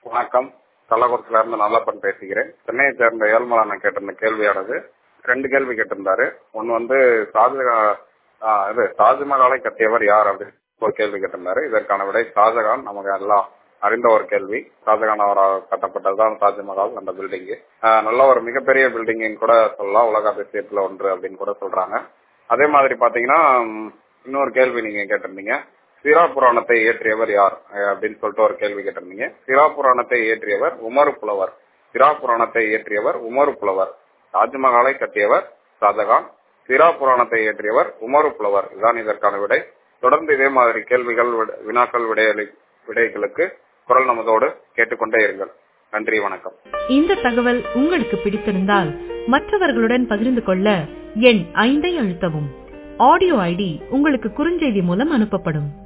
வணக்கம் கள்ளக்குறிச்சியில இருந்து நல்லப்பன் பேசுகிறேன் சென்னையை சேர்ந்த ஏழ்மலான கேட்டிருந்த கேள்வியானது ரெண்டு கேள்வி கேட்டிருந்தாரு ஒன்னு வந்து ஷாஜகான் ஆ, இது தாஜ்மஹாலை கட்டியவர் யார் அப்படின்னு ஒரு கேள்வி கேட்டிருந்தாரு இதற்கான விடை ஷாஜகான் நமக்கு எல்லாம் அறிந்த ஒரு கேள்வி ஷாஜகான் அவரால் கட்டப்பட்டதுதான் தாஜ்மஹால் அந்த பில்டிங் நல்ல ஒரு மிகப்பெரிய பில்டிங்னு கூட சொல்லலாம் உலக அதிசயத்துல ஒன்று அப்படின்னு கூட சொல்றாங்க அதே மாதிரி பாத்தீங்கன்னா ம், இன்னொரு கேள்வி நீங்க கேட்டிருந்தீங்க சிரா புராணத்தை இயற்றியவர் யார் அஹ் அப்படின்னு சொல்லிட்டு ஒரு கேள்வி கேட்டிருந்தீங்க சிரா புராணத்தை இயற்றியவர் உமரு புலவர் சிரா புராணத்தை இயற்றியவர் உமரு புலவர் தாஜ்மஹாலை கட்டியவர் ஷாஜகான் சிரா புராணத்தை இயற்றியவர் உமரு புலவர் இதுதான் இதற்கான விடை தொடர்ந்து இதே மாதிரி கேள்விகள் விட- வினாக்கள் விடையளி விடைகளுக்கு குரல் நமதோடு கேட்டுக்கொண்டே இருங்கள் நன்றி வணக்கம் இந்த தகவல் உங்களுக்கு பிடித்திருந்தால் மற்றவர்களுடன் பகிர்ந்து கொள்ள எண் ஐந்தை அழுத்தவும் ஆடியோ ஐடி உங்களுக்கு குறுஞ்செய்தி மூலம் அனுப்பப்படும்